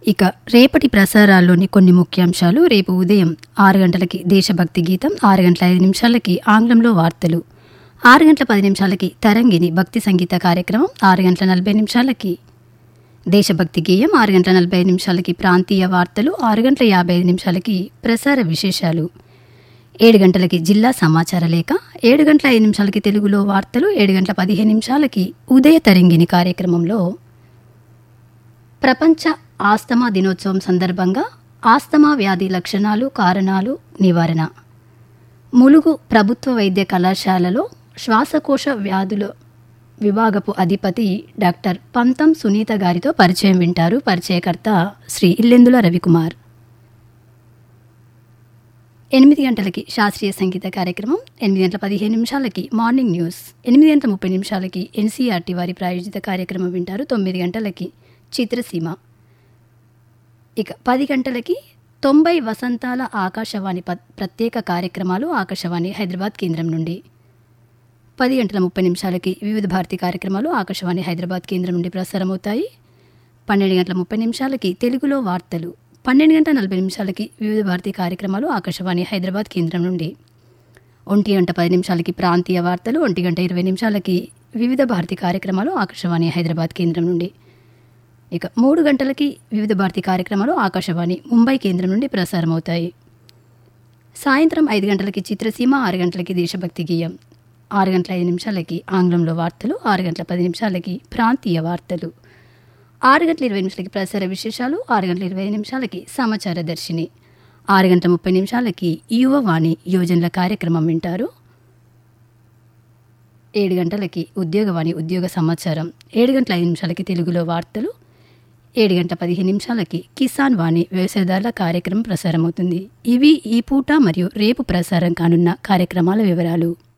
ఇక రేపటి ప్రసారాల్లోని కొన్ని ముఖ్యాంశాలు రేపు ఉదయం ఆరు గంటలకి దేశభక్తి గీతం ఆరు గంటల ఐదు నిమిషాలకి ఆంగ్లంలో వార్తలు ఆరు గంటల పది నిమిషాలకి తరంగిణి భక్తి సంగీత కార్యక్రమం ఆరు గంటల నలభై నిమిషాలకి దేశభక్తి గేయం ఆరు గంటల నలభై ఐదు నిమిషాలకి ప్రాంతీయ వార్తలు ఆరు గంటల యాభై ఐదు నిమిషాలకి ప్రసార విశేషాలు ఏడు గంటలకి జిల్లా సమాచార లేఖ ఏడు గంటల ఐదు నిమిషాలకి తెలుగులో వార్తలు ఏడు గంటల పదిహేను నిమిషాలకి ఉదయ తరంగిణి కార్యక్రమంలో ప్రపంచ ఆస్తమా దినోత్సవం సందర్భంగా ఆస్తమా వ్యాధి లక్షణాలు కారణాలు నివారణ ములుగు ప్రభుత్వ వైద్య కళాశాలలో శ్వాసకోశ వ్యాధుల విభాగపు అధిపతి డాక్టర్ పంతం సునీత గారితో పరిచయం వింటారు పరిచయకర్త శ్రీ ఇల్లెందుల రవికుమార్ ఎనిమిది గంటలకి శాస్త్రీయ సంగీత కార్యక్రమం ఎనిమిది గంటల పదిహేను నిమిషాలకి మార్నింగ్ న్యూస్ ఎనిమిది గంటల ముప్పై నిమిషాలకి ఎన్సీఆర్టీ వారి ప్రాయోజిత కార్యక్రమం వింటారు తొమ్మిది గంటలకి చిత్రసీమ ఇక పది గంటలకి తొంభై వసంతాల ఆకాశవాణి ప ప్రత్యేక కార్యక్రమాలు ఆకాశవాణి హైదరాబాద్ కేంద్రం నుండి పది గంటల ముప్పై నిమిషాలకి వివిధ భారతి కార్యక్రమాలు ఆకాశవాణి హైదరాబాద్ కేంద్రం నుండి ప్రసారమవుతాయి పన్నెండు గంటల ముప్పై నిమిషాలకి తెలుగులో వార్తలు పన్నెండు గంటల నలభై నిమిషాలకి వివిధ భారతి కార్యక్రమాలు ఆకాశవాణి హైదరాబాద్ కేంద్రం నుండి ఒంటి గంట పది నిమిషాలకి ప్రాంతీయ వార్తలు ఒంటి గంట ఇరవై నిమిషాలకి వివిధ భారతి కార్యక్రమాలు ఆకాశవాణి హైదరాబాద్ కేంద్రం నుండి ఇక మూడు గంటలకి వివిధ భారతి కార్యక్రమాలు ఆకాశవాణి ముంబై కేంద్రం నుండి ప్రసారమవుతాయి సాయంత్రం ఐదు గంటలకి చిత్రసీమ ఆరు గంటలకి దేశభక్తి గేయం ఆరు గంటల ఐదు నిమిషాలకి ఆంగ్లంలో వార్తలు ఆరు గంటల పది నిమిషాలకి ప్రాంతీయ వార్తలు ఆరు గంటల ఇరవై నిమిషాలకి ప్రసార విశేషాలు ఆరు గంటల ఇరవై ఐదు నిమిషాలకి సమాచార దర్శిని ఆరు గంటల ముప్పై నిమిషాలకి యువవాణి యోజనల కార్యక్రమం వింటారు ఏడు గంటలకి ఉద్యోగవాణి ఉద్యోగ సమాచారం ఏడు గంటల ఐదు నిమిషాలకి తెలుగులో వార్తలు ఏడు గంటల పదిహేను నిమిషాలకి కిసాన్ వాణి వ్యవసాయదారుల కార్యక్రమం ప్రసారమవుతుంది ఇవి ఈ పూట మరియు రేపు ప్రసారం కానున్న కార్యక్రమాల వివరాలు